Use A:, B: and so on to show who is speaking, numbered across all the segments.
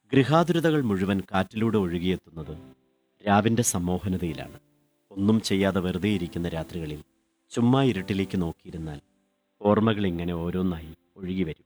A: ഗൃഹാതുരതകൾ മുഴുവൻ കാറ്റിലൂടെ ഒഴുകിയെത്തുന്നത് രാവിന്റെ സമ്മോഹനതയിലാണ് ഒന്നും ചെയ്യാതെ വെറുതെ ഇരിക്കുന്ന രാത്രികളിൽ ചുമ്മാ ഇരുട്ടിലേക്ക് നോക്കിയിരുന്നാൽ ഓർമ്മകൾ ഇങ്ങനെ ഓരോന്നായി ഒഴുകി വരും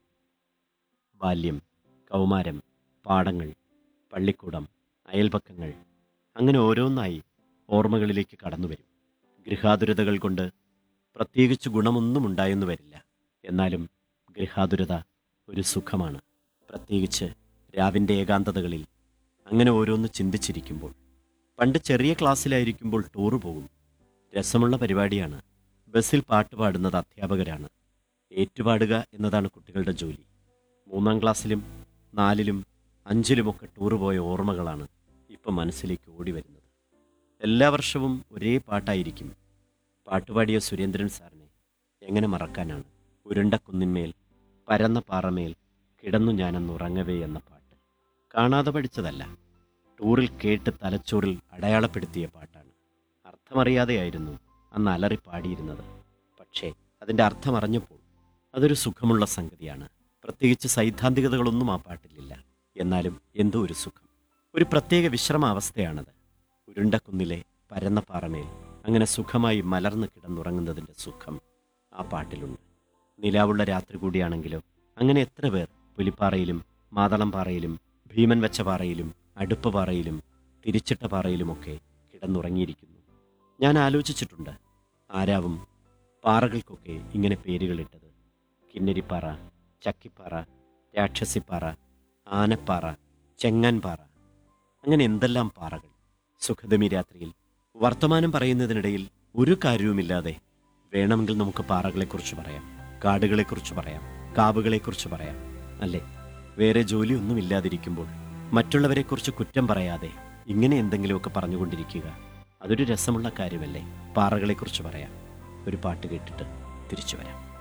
A: ബാല്യം കൗമാരം പാടങ്ങൾ പള്ളിക്കൂടം അയൽപക്കങ്ങൾ അങ്ങനെ ഓരോന്നായി ഓർമ്മകളിലേക്ക് കടന്നു വരും ഗൃഹാതുരതകൾ കൊണ്ട് പ്രത്യേകിച്ച് ഗുണമൊന്നും ഉണ്ടായെന്ന് വരില്ല എന്നാലും ഗൃഹാതുരത ഒരു സുഖമാണ് പ്രത്യേകിച്ച് രാവിൻ്റെ ഏകാന്തതകളിൽ അങ്ങനെ ഓരോന്ന് ചിന്തിച്ചിരിക്കുമ്പോൾ പണ്ട് ചെറിയ ക്ലാസ്സിലായിരിക്കുമ്പോൾ ടൂറ് പോകും രസമുള്ള പരിപാടിയാണ് ബസ്സിൽ പാട്ട് പാടുന്നത് അധ്യാപകരാണ് ഏറ്റുപാടുക എന്നതാണ് കുട്ടികളുടെ ജോലി മൂന്നാം ക്ലാസ്സിലും നാലിലും അഞ്ചിലുമൊക്കെ ടൂറ് പോയ ഓർമ്മകളാണ് ഇപ്പം മനസ്സിലേക്ക് ഓടി വരുന്നത് എല്ലാ വർഷവും ഒരേ പാട്ടായിരിക്കും പാട്ടുപാടിയ സുരേന്ദ്രൻ സാറിനെ എങ്ങനെ മറക്കാനാണ് ഉരുണ്ട കുന്നിന്മേൽ പരന്ന പാറമേൽ കിടന്നു ഞാനെന്നുറങ്ങവേ എന്ന പാട്ട് കാണാതെ പഠിച്ചതല്ല ടൂറിൽ കേട്ട് തലച്ചോറിൽ അടയാളപ്പെടുത്തിയ പാട്ടാണ് അർത്ഥമറിയാതെയായിരുന്നു അന്ന് അലറി പാടിയിരുന്നത് പക്ഷേ അതിൻ്റെ അർത്ഥമറിഞ്ഞപ്പോൾ അതൊരു സുഖമുള്ള സംഗതിയാണ് പ്രത്യേകിച്ച് സൈദ്ധാന്തികതകളൊന്നും ആ പാട്ടിലില്ല എന്നാലും എന്തോ ഒരു സുഖം ഒരു പ്രത്യേക വിശ്രമാവസ്ഥയാണത് ഉരുണ്ട കുന്നിലെ പരന്ന പാറമേൽ അങ്ങനെ സുഖമായി മലർന്നു കിടന്നുറങ്ങുന്നതിൻ്റെ സുഖം ആ പാട്ടിലുണ്ട് നിലാവുള്ള രാത്രി കൂടിയാണെങ്കിലോ അങ്ങനെ എത്ര പേർ പുലിപ്പാറയിലും മാതളം പാറയിലും ഭീമൻ വെച്ച പാറയിലും അടുപ്പ് പാറയിലും തിരിച്ചിട്ട പാറയിലുമൊക്കെ കിടന്നുറങ്ങിയിരിക്കുന്നു ഞാൻ ആലോചിച്ചിട്ടുണ്ട് ആരാവും പാറകൾക്കൊക്കെ ഇങ്ങനെ പേരുകളിട്ടത് കിന്നരിപ്പാറ ചക്കിപ്പാറ രാക്ഷസിപ്പാറ ആനപ്പാറ ചെങ്ങാൻപാറ അങ്ങനെ എന്തെല്ലാം പാറകൾ സുഖദമി രാത്രിയിൽ വർത്തമാനം പറയുന്നതിനിടയിൽ ഒരു കാര്യവുമില്ലാതെ വേണമെങ്കിൽ നമുക്ക് പാറകളെക്കുറിച്ച് പറയാം കാടുകളെക്കുറിച്ച് പറയാം കാവുകളെക്കുറിച്ച് പറയാം അല്ലേ വേറെ ജോലിയൊന്നും ഇല്ലാതിരിക്കുമ്പോൾ മറ്റുള്ളവരെക്കുറിച്ച് കുറ്റം പറയാതെ ഇങ്ങനെ എന്തെങ്കിലുമൊക്കെ പറഞ്ഞുകൊണ്ടിരിക്കുക അതൊരു രസമുള്ള കാര്യമല്ലേ പാറകളെക്കുറിച്ച് പറയാം ഒരു പാട്ട് കേട്ടിട്ട് തിരിച്ചു വരാം